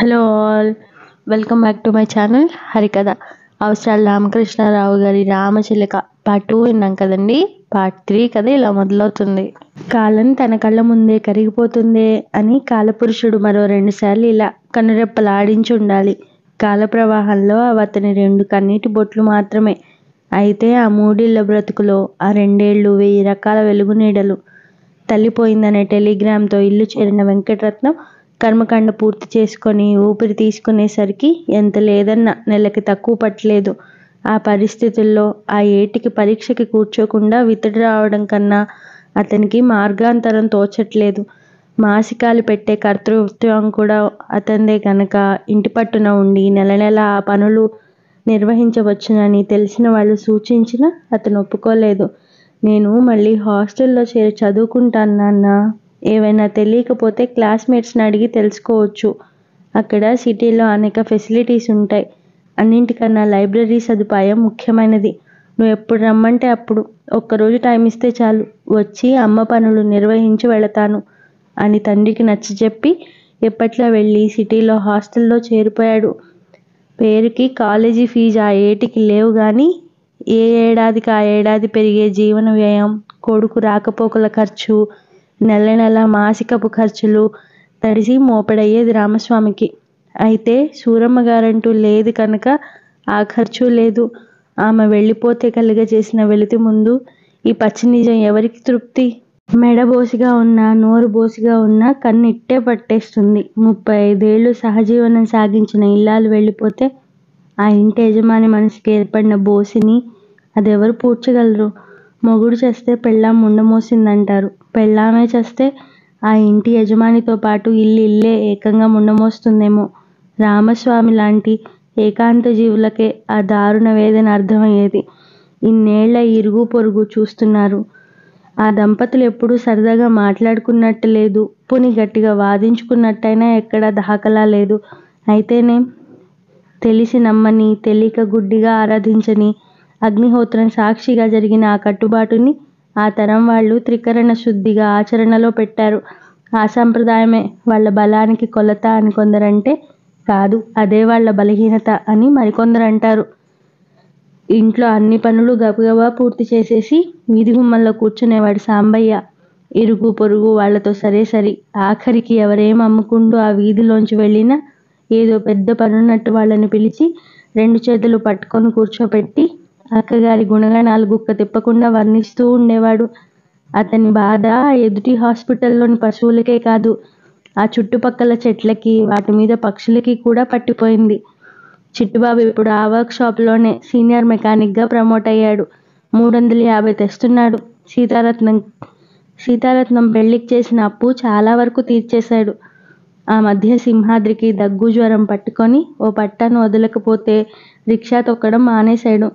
hello all welcome back to my channel Harikatha Avasarala Ramakrishnarao గారి రామచిలక part two విన్నాం కదండి పార్ట్ త్రీ కథ ఇలా మొదలవుతుంది కాలం తన కళ్ళ ముందే కరిగిపోతుందే అని కాలపురుషుడు మరో రెండు సార్లు ఇలా కనురెప్పలాడించి ఉండాలి కాల ప్రవాహంలో అవి అతని రెండు కన్నీటి బొట్లు మాత్రమే అయితే ఆ మూడిళ్ల బ్రతుకులో ఆ రెండేళ్లు వెయ్యి రకాల వెలుగు నీడలు తల్లిపోయిందనే టెలిగ్రామ్తో ఇల్లు చేరిన వెంకటరత్నం కర్మకాండ పూర్తి చేసుకొని ఊపిరి తీసుకునేసరికి ఎంత లేదన్నా నెలకి తక్కువ పట్టలేదు ఆ పరిస్థితుల్లో ఆ ఏటికి పరీక్షకి కూర్చోకుండా వితడి రావడం కన్నా అతనికి మార్గాంతరం తోచట్లేదు మాసికాలు పెట్టే కర్తృత్వం కూడా అతనిదే కనుక ఇంటి పట్టున ఉండి నెల నెల ఆ పనులు నిర్వహించవచ్చునని తెలిసిన వాళ్ళు సూచించినా అతను ఒప్పుకోలేదు నేను మళ్ళీ హాస్టల్లో చేరి చదువుకుంటాను నాన్న ఏవైనా తెలియకపోతే క్లాస్మేట్స్ని అడిగి తెలుసుకోవచ్చు అక్కడ సిటీలో అనేక ఫెసిలిటీస్ ఉంటాయి అన్నింటికన్నా లైబ్రరీ సదుపాయం ముఖ్యమైనది నువ్వు ఎప్పుడు రమ్మంటే అప్పుడు ఒక్కరోజు టైం ఇస్తే చాలు వచ్చి అమ్మ పనులు నిర్వహించి వెళతాను అని తండ్రికి నచ్చజెప్పి ఎప్పట్లో వెళ్ళి సిటీలో హాస్టల్లో చేరిపోయాడు పేరుకి కాలేజీ ఫీజు ఆ ఏటికి లేవు కానీ ఏ ఏడాదికి ఆ ఏడాది పెరిగే జీవన వ్యయం కొడుకు రాకపోకల ఖర్చు నెల నెల మాసికపు ఖర్చులు తడిసి మోపెడయ్యేది రామస్వామికి అయితే సూరమ్మ గారంటూ లేదు కనుక ఆ ఖర్చు లేదు ఆమె వెళ్ళిపోతే కలుగజేసిన వెలితి ముందు ఈ పచ్చి నిజం ఎవరికి తృప్తి మెడ బోసిగా ఉన్నా నోరు బోసిగా ఉన్నా కన్ను ఇట్టే పట్టేస్తుంది ముప్పై ఐదేళ్లు సహజీవనం సాగించిన ఇల్లాలు వెళ్ళిపోతే ఆ ఇంటి యజమాని మనసుకి ఏర్పడిన బోసిని అదెవరు పూడ్చగలరు మొగుడు చేస్తే పెళ్ళాం ముండమోసిందంటారు పెళ్ళామే చేస్తే ఆ ఇంటి యజమానితో పాటు ఇల్లు ఇల్లే ఏకంగా ముండమోస్తుందేమో రామస్వామి లాంటి ఏకాంత జీవులకే ఆ దారుణ వేదన అర్థమయ్యేది ఇన్నేళ్ల ఇరుగు పొరుగు చూస్తున్నారు ఆ దంపతులు ఎప్పుడూ సరదాగా మాట్లాడుకున్నట్టు లేదు పోని గట్టిగా వాదించుకున్నట్టయినా ఎక్కడా దాఖలా లేదు అయితేనే తెలిసి నమ్మని తెలియక గుడ్డిగా ఆరాధించని అగ్నిహోత్రం సాక్షిగా జరిగిన ఆ కట్టుబాటుని ఆ తరం వాళ్ళు త్రికరణ శుద్ధిగా ఆచరణలో పెట్టారు ఆ సంప్రదాయమే వాళ్ళ బలానికి కొలత అని కొందరంటే కాదు అదే వాళ్ళ బలహీనత అని మరికొందరు అంటారు ఇంట్లో అన్ని పనులు గబగబా పూర్తి చేసేసి వీధి గుమ్మల్లో కూర్చునేవాడు సాంబయ్య ఇరుగు పొరుగు వాళ్లతో సరే సరి ఆఖరికి ఎవరేం అమ్ముకుంటూ ఆ వీధిలోంచి వెళ్ళినా ఏదో పెద్ద పనున్నట్టు వాళ్ళని పిలిచి రెండు చేతులు పట్టుకొని కూర్చోపెట్టి అక్కగారి గుణగణాలు గుక్క తిప్పకుండా వర్ణిస్తూ ఉండేవాడు అతని బాధ ఎదుటి హాస్పిటల్లోని పశువులకే కాదు ఆ చుట్టుపక్కల చెట్లకి వాటి మీద పక్షులకి కూడా పట్టిపోయింది చిట్టుబాబు ఇప్పుడు ఆ వర్క్ షాప్లోనే సీనియర్ మెకానిక్గా ప్రమోట్ అయ్యాడు మూడు వందల యాభై తెస్తున్నాడు సీతారత్నం సీతారత్నం పెళ్లికి చేసిన అప్పు చాలా వరకు తీర్చేశాడు ఆ మధ్య సింహాద్రికి దగ్గు జ్వరం పట్టుకొని ఓ పట్టాను వదలకపోతే రిక్షా తొక్కడం మానేశాడు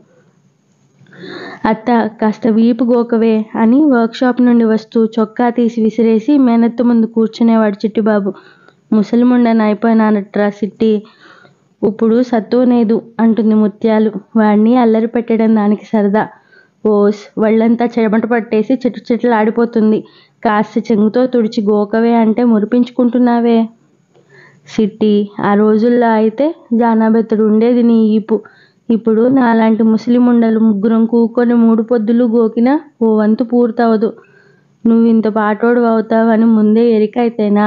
అత్త కాస్త వీపు గోకవే అని వర్క్షాప్ నుండి వస్తూ చొక్కా తీసి విసిరేసి మేనత్త ముందు కూర్చునేవాడు చిట్టిబాబు ముసలిముండని అయిపోయినానట్రా సిట్టి ఇప్పుడు సత్తునేదు అంటుంది ముత్యాలు వాడిని అల్లరి పెట్టడం దానికి సరదా ఓస్ వాళ్ళంతా చెమట పట్టేసి చెట్టు చెట్లు ఆడిపోతుంది కాస్త చెంగుతో తుడిచి గోకవే అంటే మురిపించుకుంటున్నావే సిట్టి ఆ రోజుల్లో అయితే జానాబెత్తడు ఉండేది నీ ఈపు ఇప్పుడు నాలాంటి ముసలిముండలు ముగ్గురం కూకొని మూడు పొద్దులు గోకినా ఓ వంతు పూర్తవదు నువ్వు ఇంత పాటోడు అవుతావని ముందే ఎరిక అయితేనా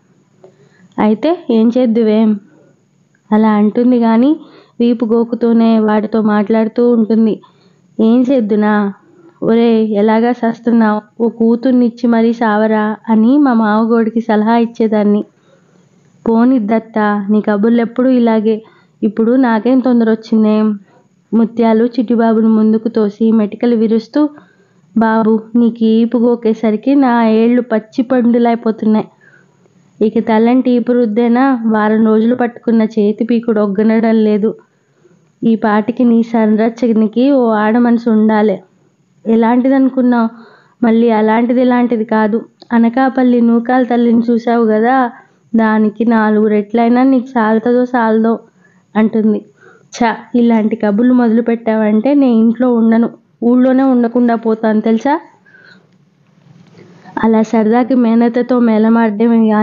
అయితే ఏం చేద్దువేం అలా అంటుంది కానీ వీపు గోకుతూనే వాడితో మాట్లాడుతూ ఉంటుంది ఏం చేద్దునా ఒరే ఎలాగా సస్తున్నావు ఓ కూతుర్నిచ్చి మరీ సావరా అని మా మావగోడికి సలహా ఇచ్చేదాన్ని పోనిద్దత్త నీ కబుర్లు ఎప్పుడు ఇలాగే ఇప్పుడు నాకేం తొందర వచ్చిందేం ముత్యాలు చిట్టిబాబును ముందుకు తోసి మెటికలు విరుస్తూ బాబు నీకు ఈపు గోకేసరికి నా ఏళ్ళు పచ్చి పండులైపోతున్నాయి ఇక తల్లంటి ఈపు రుద్దేనా వారం రోజులు పట్టుకున్న చేతి పీకుడు ఒగ్గనడం లేదు ఈ పాటికి నీ సంరక్షణకి ఓ ఆడ మనసు ఉండాలి ఎలాంటిది అనుకున్నావు మళ్ళీ అలాంటిది ఇలాంటిది కాదు అనకాపల్లి నూకాల తల్లిని చూసావు కదా దానికి నాలుగు రెట్లయినా నీకు సాలుతుందో సాలదో అంటుంది ఛ ఇలాంటి కబుర్లు మొదలు పెట్టావంటే నేను ఇంట్లో ఉండను ఊళ్ళోనే ఉండకుండా పోతాను తెలుసా అలా సరదాకి మేనత్తతో మేలమాడమే కానీ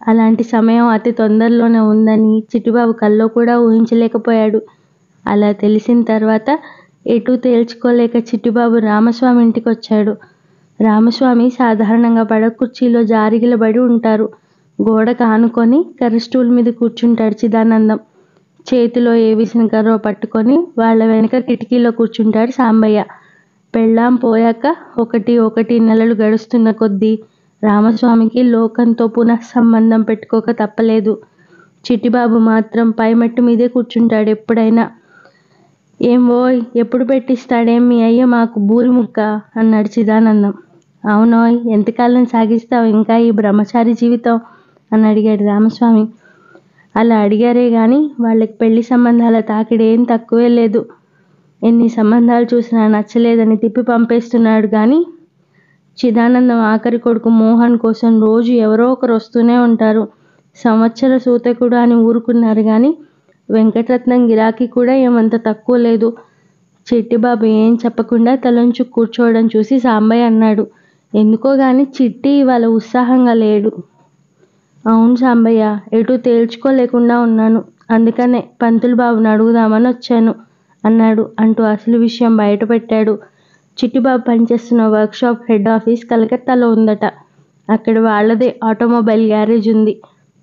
అలాంటి సమయం అతి తొందరలోనే ఉందని చిట్టిబాబు కల్లో కూడా ఊహించలేకపోయాడు అలా తెలిసిన తర్వాత ఎటూ తేల్చుకోలేక చిట్టిబాబు రామస్వామి ఇంటికి వచ్చాడు రామస్వామి సాధారణంగా పడక కుర్చీలో జారిగిలబడి ఉంటారు గోడకు ఆనుకొని కర్ర స్టూల్ మీద కూర్చుంటాడు చిదానందం చేతిలో ఏ విసిన కర్రో పట్టుకొని వాళ్ళ వెనక కిటికీలో కూర్చుంటాడు సాంబయ్య పెళ్ళాం పోయాక ఒకటి ఒకటి నెలలు గడుస్తున్న కొద్దీ రామస్వామికి లోకంతో పునః సంబంధం పెట్టుకోక తప్పలేదు చిట్టిబాబు మాత్రం పై మెట్టు మీదే కూర్చుంటాడు ఎప్పుడైనా ఏం ఓయ్ ఎప్పుడు పెట్టిస్తాడేం మీ అయ్య మాకు బూరి ముక్క అన్నాడు చిదానందం అవునోయ్ ఎంతకాలం సాగిస్తావు ఇంకా ఈ బ్రహ్మచారి జీవితం అని అడిగాడు రామస్వామి అలా అడిగారే కానీ వాళ్ళకి పెళ్లి సంబంధాల తాకిడి ఏం తక్కువే లేదు ఎన్ని సంబంధాలు చూసినా నచ్చలేదని తిప్పి పంపేస్తున్నాడు కానీ చిదానందం ఆఖరి కొడుకు మోహన్ కోసం రోజు ఎవరో ఒకరు వస్తూనే ఉంటారు సంవత్సర సూతకుడు అని ఊరుకున్నారు కానీ వెంకటరత్నం గిరాకీ కూడా ఏమంత తక్కువ లేదు చిట్టిబాబు ఏం చెప్పకుండా తలంచు కూర్చోవడం చూసి సాంబయ్య అన్నాడు ఎందుకో గాని చిట్టి ఇవాళ ఉత్సాహంగా లేడు అవును సాంబయ్య ఎటు తేల్చుకోలేకుండా ఉన్నాను అందుకనే పంతులు బాబుని అడుగుదామని వచ్చాను అన్నాడు అంటూ అసలు విషయం బయటపెట్టాడు చిట్టిబాబు పనిచేస్తున్న వర్క్షాప్ హెడ్ ఆఫీస్ కలకత్తాలో ఉందట అక్కడ వాళ్ళదే ఆటోమొబైల్ గ్యారేజ్ ఉంది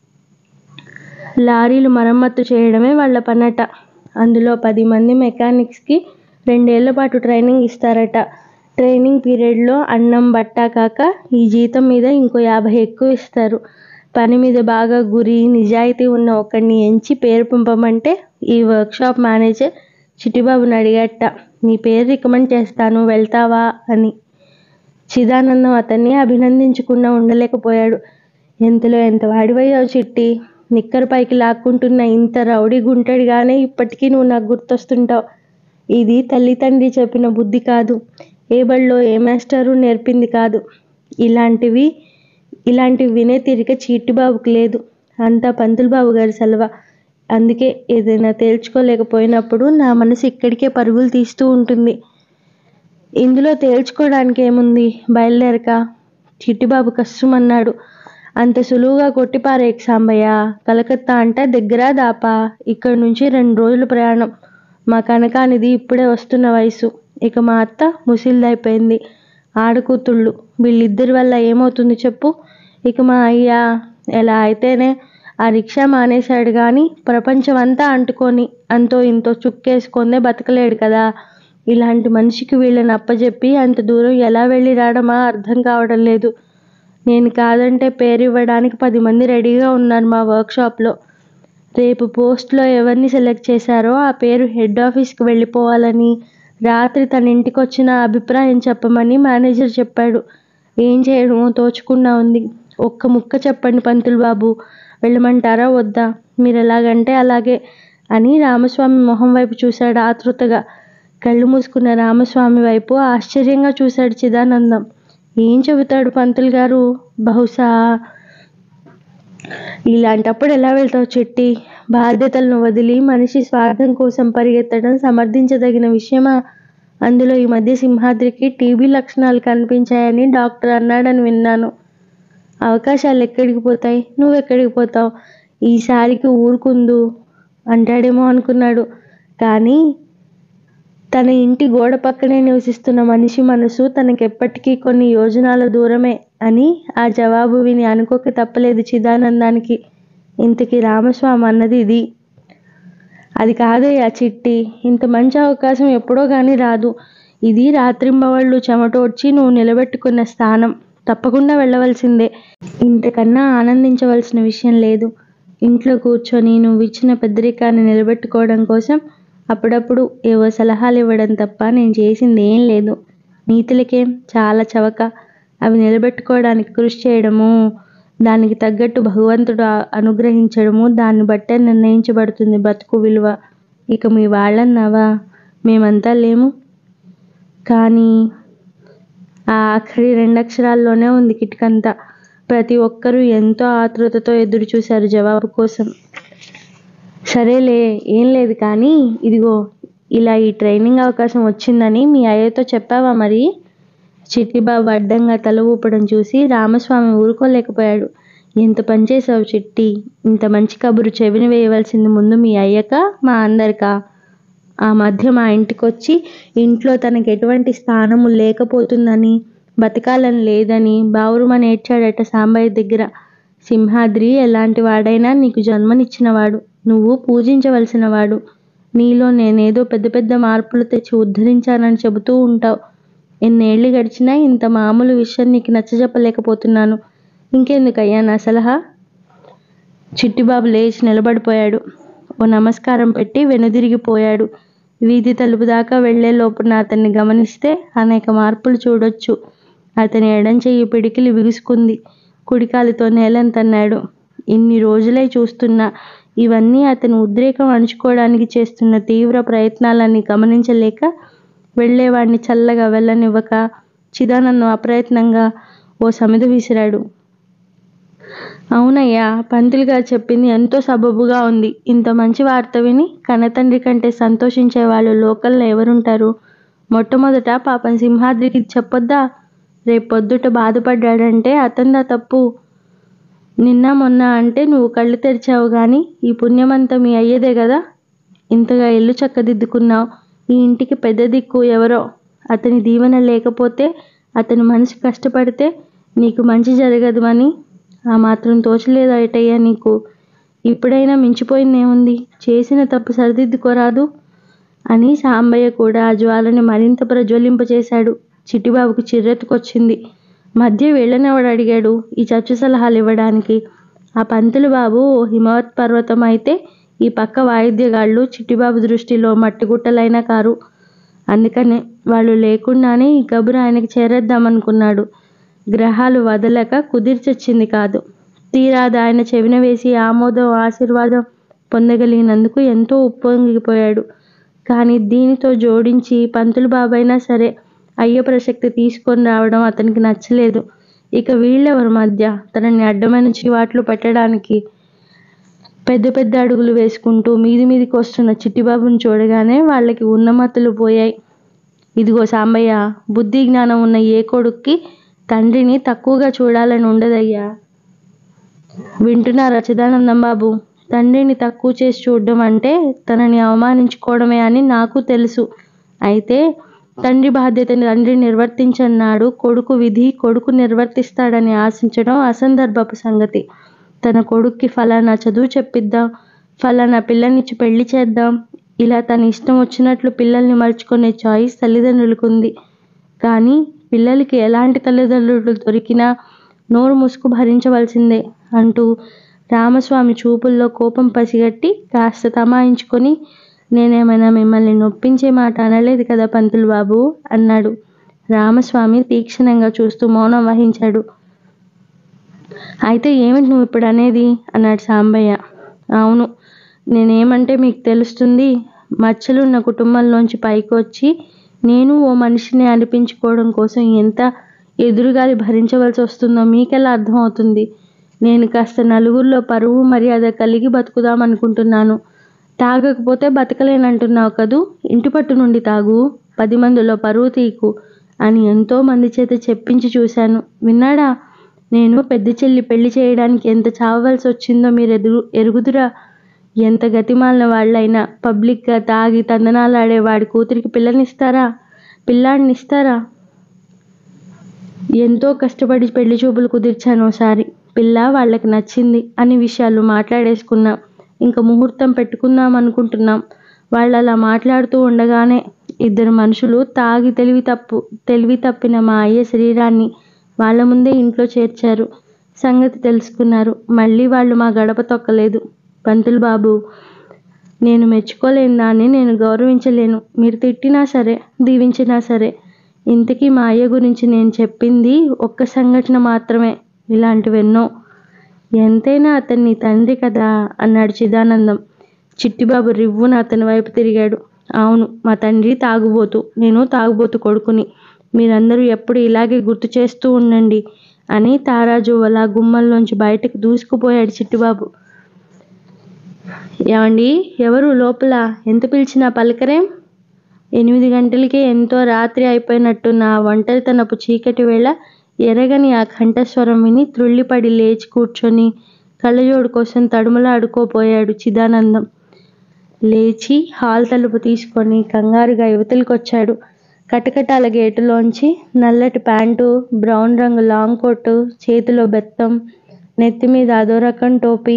లారీలు మరమ్మత్తు చేయడమే వాళ్ళ పనట అందులో పది మంది మెకానిక్స్కి రెండేళ్ల పాటు ట్రైనింగ్ ఇస్తారట ట్రైనింగ్ పీరియడ్లో అన్నం బట్ట కాక ఈ జీతం మీద ఇంకో యాభై ఎక్కువ ఇస్తారు పని మీద బాగా గురి నిజాయితీ ఉన్న ఒకడిని ఎంచి పేరు పంపమంటే ఈ వర్క్షాప్ మేనేజర్ చిట్టిబాబుని అడిగట నీ పేరు రికమెండ్ చేస్తాను వెళ్తావా అని చిదానందం అతన్ని అభినందించకుండా ఉండలేకపోయాడు ఎంతలో ఎంత వాడివయ్యావు చిట్టి నిక్కరు పైకి లాక్కుంటున్న ఇంత రౌడీ గుంటడిగానే ఇప్పటికీ నువ్వు నాకు గుర్తొస్తుంటావు ఇది తల్లి తండ్రి చెప్పిన బుద్ధి కాదు ఏ బడిలో ఏ మాస్టరు నేర్పింది కాదు ఇలాంటివి ఇలాంటివి వినే తీరిక చీటిబాబుకి లేదు అంతా పంతులు బాబు గారి సెలవ అందుకే ఏదైనా తేల్చుకోలేకపోయినప్పుడు నా మనసు ఇక్కడికే పరుగులు తీస్తూ ఉంటుంది ఇందులో తేల్చుకోవడానికి ఏముంది బయలుదేరక చిట్టిబాబు కష్టమన్నాడు అంత సులువుగా కొట్టిపారేక్ సాంబయ్య కలకత్తా అంటే దగ్గర దాపా ఇక్కడి నుంచి రెండు రోజుల ప్రయాణం మా కనకానిది ఇప్పుడే వస్తున్న వయసు ఇక మా అత్త ముసిల్దైపోయింది ఆడకూతుళ్ళు వీళ్ళిద్దరి వల్ల ఏమవుతుంది చెప్పు ఇక మా అయ్య ఎలా అయితేనే ఆ రిక్షా మానేశాడు కానీ ప్రపంచం అంతా అంటుకొని అంతో ఇంతో చుక్కేసుకొందే బతకలేడు కదా ఇలాంటి మనిషికి వీళ్ళని అప్పజెప్పి అంత దూరం ఎలా వెళ్ళి రావడమా అర్థం కావడం లేదు నేను కాదంటే పేరు ఇవ్వడానికి పది మంది రెడీగా ఉన్నారు మా వర్క్షాప్లో రేపు పోస్ట్లో ఎవరిని సెలెక్ట్ చేశారో ఆ పేరు హెడ్ ఆఫీస్కి వెళ్ళిపోవాలని రాత్రి తన ఇంటికి వచ్చిన అభిప్రాయం చెప్పమని మేనేజర్ చెప్పాడు ఏం చేయడమో తోచకుండా ఉంది ఒక్క ముక్క చెప్పండి పంతులు బాబు వెళ్ళమంటారా వద్దా మీరు ఎలాగంటే అలాగే అని రామస్వామి మొహం వైపు చూశాడు ఆతృతగా కళ్ళు మూసుకున్న రామస్వామి వైపు ఆశ్చర్యంగా చూశాడు చిదానందం ఏం చెబుతాడు పంతులు గారు బహుశా ఇలాంటప్పుడు ఎలా వెళ్తావు చెట్టి బాధ్యతలను వదిలి మనిషి స్వార్థం కోసం పరిగెత్తడం సమర్థించదగిన విషయమా అందులో ఈ మధ్య సింహాద్రికి టీబీ లక్షణాలు కనిపించాయని డాక్టర్ అన్నాడని విన్నాను అవకాశాలు ఎక్కడికి పోతాయి నువ్వు ఎక్కడికి పోతావు ఈసారికి ఊరుకుందు అంటాడేమో అనుకున్నాడు కానీ తన ఇంటి గోడ పక్కనే నివసిస్తున్న మనిషి మనసు తనకెప్పటికీ కొన్ని యోజనాల దూరమే అని ఆ జవాబు విని అనుకోక తప్పలేదు చిదానందానికి ఇంతకీ రామస్వామి అన్నది ఇది అది కాదయ్యా చిట్టి ఇంత మంచి అవకాశం ఎప్పుడో కానీ రాదు ఇది రాత్రింబవళ్ళు చెమటోడ్చి నువ్వు నిలబెట్టుకున్న స్థానం తప్పకుండా వెళ్ళవలసిందే ఇంతకన్నా ఆనందించవలసిన విషయం లేదు ఇంట్లో కూర్చొని నువ్వు ఇచ్చిన పెద్దరికాన్ని నిలబెట్టుకోవడం కోసం అప్పుడప్పుడు ఏవో సలహాలు ఇవ్వడం తప్ప నేను చేసింది ఏం లేదు నీతులకేం చాలా చవక అవి నిలబెట్టుకోవడానికి కృషి చేయడము దానికి తగ్గట్టు భగవంతుడు ఆ- అనుగ్రహించడము దాన్ని బట్టే నిర్ణయించబడుతుంది బతుకు విలువ ఇక మీ వాళ్ళన్నావా మేమంతా లేము కానీ ఆ ఆఖరి రెండు అక్షరాల్లోనే ఉంది కిటికంతా ప్రతి ఒక్కరూ ఎంతో ఆతృతతో ఎదురు చూశారు జవాబు కోసం సరేలే ఏం లేదు కానీ ఇదిగో ఇలా ఈ ట్రైనింగ్ అవకాశం వచ్చిందని మీ అయ్యతో చెప్పావా మరి చిట్టిబాబు అడ్డంగా తల ఊపడం చూసి రామస్వామి ఊరుకోలేకపోయాడు ఎంత పనిచేసావు చిట్టి ఇంత మంచి కబురు చెవిన వేయవలసింది ముందు మీ అయ్యక మా అందరికా ఆ మధ్య మా ఇంటికొచ్చి ఇంట్లో తనకి ఎటువంటి స్థానము లేకపోతుందని బతకాలని లేదని బావురుమని ఏడ్చాడట సాంబయ్య దగ్గర సింహాద్రి ఎలాంటి వాడైనా నీకు జన్మనిచ్చినవాడు నువ్వు పూజించవలసినవాడు నీలో నేనేదో పెద్ద పెద్ద మార్పులు తెచ్చి ఉద్ధరించానని చెబుతూ ఉంటావు ఎన్నేళ్ళు గడిచినా ఇంత మామూలు విషయం నీకు నచ్చజెప్పలేకపోతున్నాను ఇంకెందుకయ్యా నా సలహా చిట్టిబాబు లేచి నిలబడిపోయాడు ఓ నమస్కారం పెట్టి వెనుదిరిగిపోయాడు వీధి తలుపు దాకా వెళ్లే లోపున అతన్ని గమనిస్తే అనేక మార్పులు చూడొచ్చు అతని ఎడం చెయ్యి పిడికిలి బిగుసుకుంది కుడికాలితో నేలను తన్నాడు ఇన్ని రోజులై చూస్తున్నా ఇవన్నీ అతను ఉద్రేకం అణుచుకోవడానికి చేస్తున్న తీవ్ర ప్రయత్నాలన్నీ గమనించలేక వెళ్ళేవాడిని చల్లగా వెళ్ళనివ్వక చిదానందం అప్రయత్నంగా ఓ సమిధ విసిరాడు అవునయ్యా పంతులు గారు చెప్పింది ఎంతో సబబుగా ఉంది ఇంత మంచి వార్త విని కన్నతండ్రి కంటే సంతోషించే వాళ్ళు లోకల్లో ఎవరుంటారు మొట్టమొదట పాపం సింహాద్రికి చెప్పొద్దా రేపు పొద్దుట బాధపడ్డాడంటే అతందా తప్పు నిన్న మొన్న అంటే నువ్వు కళ్ళు తెరిచావు కానీ ఈ పుణ్యమంతా మీ అయ్యేదే కదా ఇంతగా ఇల్లు చక్కదిద్దుకున్నావు ఈ ఇంటికి పెద్ద దిక్కు ఎవరో అతని దీవెన లేకపోతే అతని మనసు కష్టపడితే నీకు మంచి జరగదు అని ఆ మాత్రం తోచలేదు అటయ్యా నీకు ఇప్పుడైనా మించిపోయిందేముంది చేసిన తప్పు సరిదిద్దుకోరాదు అని సాంబయ్య కూడా ఆ జ్వాలని మరింత ప్రజ్వలింపచేశాడు చిట్టిబాబుకు చిర్రెత్తుకొచ్చింది మధ్య వీళ్ళనెవడు అడిగాడు ఈ చచ్చు సలహాలు ఇవ్వడానికి ఆ పంతులు బాబు ఓ హిమవత్ పర్వతం అయితే ఈ పక్క వాయిద్యగాళ్ళు చిట్టిబాబు దృష్టిలో మట్టిగుట్టలైన కారు అందుకనే వాళ్ళు లేకుండానే ఈ కబురు ఆయనకి చేరేద్దామనుకున్నాడు గ్రహాలు వదలక కుదిర్చొచ్చింది కాదు తీరాది ఆయన చెవిన వేసి ఆమోదం ఆశీర్వాదం పొందగలిగినందుకు ఎంతో ఉప్పొంగిపోయాడు కానీ దీనితో జోడించి పంతులు బాబైనా సరే అయ్య ప్రసక్తి తీసుకొని రావడం అతనికి నచ్చలేదు ఇక వీళ్ళెవరి మధ్య తనని అడ్డమైన చివాట్లు పెట్టడానికి పెద్ద పెద్ద అడుగులు వేసుకుంటూ మీది మీదికి వస్తున్న చిట్టిబాబుని చూడగానే వాళ్ళకి ఉన్నమతులు పోయాయి ఇదిగో సాంబయ్య బుద్ధి జ్ఞానం ఉన్న ఏ కొడుక్కి తండ్రిని తక్కువగా చూడాలని ఉండదయ్యా వింటున్నారా చిదానందం బాబు తండ్రిని తక్కువ చేసి చూడడం అంటే తనని అవమానించుకోవడమే అని నాకు తెలుసు అయితే తండ్రి బాధ్యతని తండ్రి నిర్వర్తించన్నాడు కొడుకు విధి కొడుకు నిర్వర్తిస్తాడని ఆశించడం అసందర్భపు సంగతి తన కొడుక్కి ఫలానా చదువు చెప్పిద్దాం ఫలానా పిల్లనిచ్చి పెళ్లి చేద్దాం ఇలా తన ఇష్టం వచ్చినట్లు పిల్లల్ని మలుచుకునే చాయిస్ తల్లిదండ్రులకు ఉంది కానీ పిల్లలకి ఎలాంటి తల్లిదండ్రులు దొరికినా నోరు ముసుగు భరించవలసిందే అంటూ రామస్వామి చూపుల్లో కోపం పసిగట్టి కాస్త తమాయించుకొని నేనేమైనా మిమ్మల్ని నొప్పించే మాట అనలేదు కదా పంతులు బాబు అన్నాడు రామస్వామి తీక్షణంగా చూస్తూ మౌనం వహించాడు అయితే ఏమిటి నువ్వు ఇప్పుడు అనేది అన్నాడు సాంబయ్య అవును నేనేమంటే మీకు తెలుస్తుంది మచ్చలున్న కుటుంబంలోంచి పైకి వచ్చి నేను ఓ మనిషిని అనిపించుకోవడం కోసం ఎంత ఎదురుగాలి భరించవలసి వస్తుందో మీకెలా అర్థమవుతుంది నేను కాస్త నలుగురిలో పరువు మర్యాద కలిగి బతుకుదాం అనుకుంటున్నాను తాగకపోతే బతకలేనంటున్నావు కదూ ఇంటి పట్టు నుండి తాగు పది మందిలో పరువు తీకు అని ఎంతో మంది చేత చెప్పించి చూశాను విన్నాడా నేను పెద్ద చెల్లి పెళ్లి చేయడానికి ఎంత చావవలసి వచ్చిందో మీరు ఎదురు ఎరుగుదురా ఎంత గతిమాలిన వాళ్ళైనా పబ్లిక్గా తాగి తందనాలాడే వాడి కూతురికి పిల్లనిస్తారా పిల్లాడిని ఇస్తారా ఎంతో కష్టపడి పెళ్లి చూపులు కుదిర్చాను ఒకసారి పిల్ల వాళ్ళకి నచ్చింది అని విషయాలు మాట్లాడేసుకున్నాం ఇంకా ముహూర్తం పెట్టుకుందాం అనుకుంటున్నాం వాళ్ళు అలా మాట్లాడుతూ ఉండగానే ఇద్దరు మనుషులు తాగి తెలివి తప్పు తెలివి తప్పిన మా అయ్య శరీరాన్ని వాళ్ళ ముందే ఇంట్లో చేర్చారు సంగతి తెలుసుకున్నారు మళ్ళీ వాళ్ళు మా గడప తొక్కలేదు పంతులు బాబు నేను మెచ్చుకోలేని దాన్ని నేను గౌరవించలేను మీరు తిట్టినా సరే దీవించినా సరే ఇంతకీ మా అయ్య గురించి నేను చెప్పింది ఒక్క సంఘటన మాత్రమే ఇలాంటివెన్నో ఎంతైనా అతన్ని తండ్రి కదా అన్నాడు చిదానందం చిట్టిబాబు రివ్వున అతని వైపు తిరిగాడు అవును మా తండ్రి తాగుబోతు నేను తాగుబోతు కొడుకుని మీరందరూ ఎప్పుడు ఇలాగే గుర్తు చేస్తూ ఉండండి అని తారాజు అలా గుమ్మంలోంచి బయటకు దూసుకుపోయాడు చిట్టిబాబు ఏమండి ఎవరు లోపల ఎంత పిలిచినా పలకరేం ఎనిమిది గంటలకే ఎంతో రాత్రి అయిపోయినట్టున్న ఆ ఒంటరితనపు చీకటి వేళ ఎరగని ఆ కంఠస్వరం విని త్రుళ్ళిపడి లేచి కూర్చొని కళ్ళజోడు కోసం తడుమలాడుకోపోయాడు చిదానందం లేచి హాల్ తలుపు తీసుకొని కంగారుగా యువతలకొచ్చాడు కటకటాల గేటులోంచి నల్లటి ప్యాంటు బ్రౌన్ రంగు లాంగ్ కోటు చేతిలో బెత్తం నెత్తి మీద అదో రకం టోపీ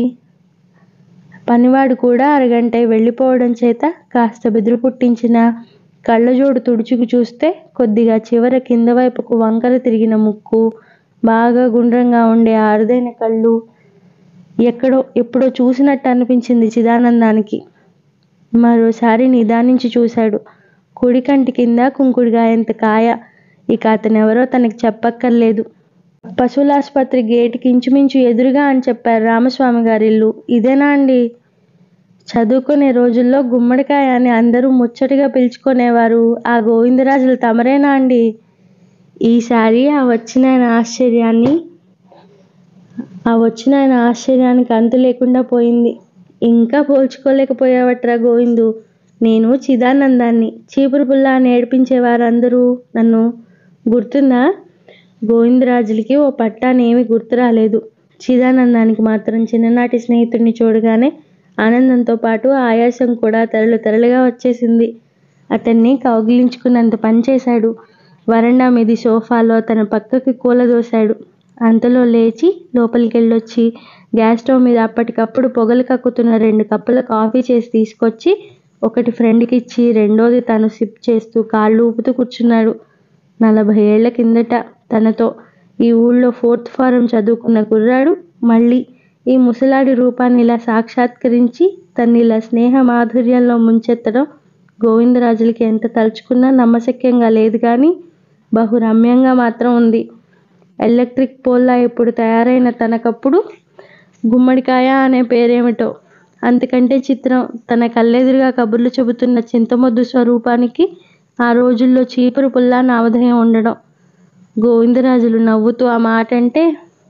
పనివాడు కూడా అరగంట వెళ్ళిపోవడం చేత కాస్త బెదురు పుట్టించిన కళ్ళజోడు తుడుచుకు చూస్తే కొద్దిగా చివర కింద వైపుకు వంకర తిరిగిన ముక్కు బాగా గుండ్రంగా ఉండే అరుదైన కళ్ళు ఎక్కడో ఎప్పుడో చూసినట్టు అనిపించింది చిదానందానికి మరోసారి నిదానించి చూశాడు కుడి కంటి కింద కుంకుడుగాయంత కాయ ఇక అతనెవరో తనకి చెప్పక్కర్లేదు పశువులాసుపత్రి గేటుకి ఇంచుమించు ఎదురుగా అని చెప్పారు రామస్వామి గారి ఇల్లు ఇదేనా అండి చదువుకునే రోజుల్లో గుమ్మడికాయ అని అందరూ ముచ్చటగా పిలుచుకునేవారు ఆ గోవిందరాజులు తమరేనా అండి ఈసారి ఆ వచ్చిన ఆయన ఆశ్చర్యాన్ని ఆ వచ్చిన ఆయన ఆశ్చర్యానికి అంతు లేకుండా పోయింది ఇంకా పోల్చుకోలేకపోయావట్రా గోవిందు నేను చిదానందాన్ని చీపురు పుల్ల అని ఏడిపించేవారందరూ నన్ను గుర్తుందా గోవిందరాజులకి ఓ పట్టానేమి గుర్తు రాలేదు చిదానందానికి మాత్రం చిన్ననాటి స్నేహితుడిని చూడగానే ఆనందంతో పాటు ఆయాసం కూడా తెరలు తెరలుగా వచ్చేసింది అతన్ని కౌగిలించుకున్నంత పనిచేశాడు వరండా మీది సోఫాలో తన పక్కకి కూలదోశాడు అంతలో లేచి లోపలికి వెళ్ళొచ్చి గ్యాస్ స్టవ్ మీద అప్పటికప్పుడు పొగలు కక్కుతున్న రెండు కప్పుల కాఫీ చేసి తీసుకొచ్చి ఒకటి ఫ్రెండ్కి ఇచ్చి రెండోది తను సిప్ చేస్తూ కాళ్ళు ఊపుతూ కూర్చున్నాడు నలభై ఏళ్ల కిందట తనతో ఈ ఊళ్ళో ఫోర్త్ ఫారం చదువుకున్న కుర్రాడు మళ్ళీ ఈ ముసలాడి రూపాన్ని ఇలా సాక్షాత్కరించి తన్ని ఇలా స్నేహ మాధుర్యంలో ముంచెత్తడం గోవిందరాజులకి ఎంత తలుచుకున్నా నమ్మశక్యంగా లేదు కానీ బహు రమ్యంగా మాత్రం ఉంది ఎలక్ట్రిక్ పోల్లా ఇప్పుడు తయారైన తనకప్పుడు గుమ్మడికాయ అనే పేరేమిటో అంతకంటే చిత్రం తన కళ్ళెదురుగా కబుర్లు చెబుతున్న చింతమొద్దు స్వరూపానికి ఆ రోజుల్లో చీపురు పుల్లా నామధేయం ఉండడం గోవిందరాజులు నవ్వుతూ ఆ మాట అంటే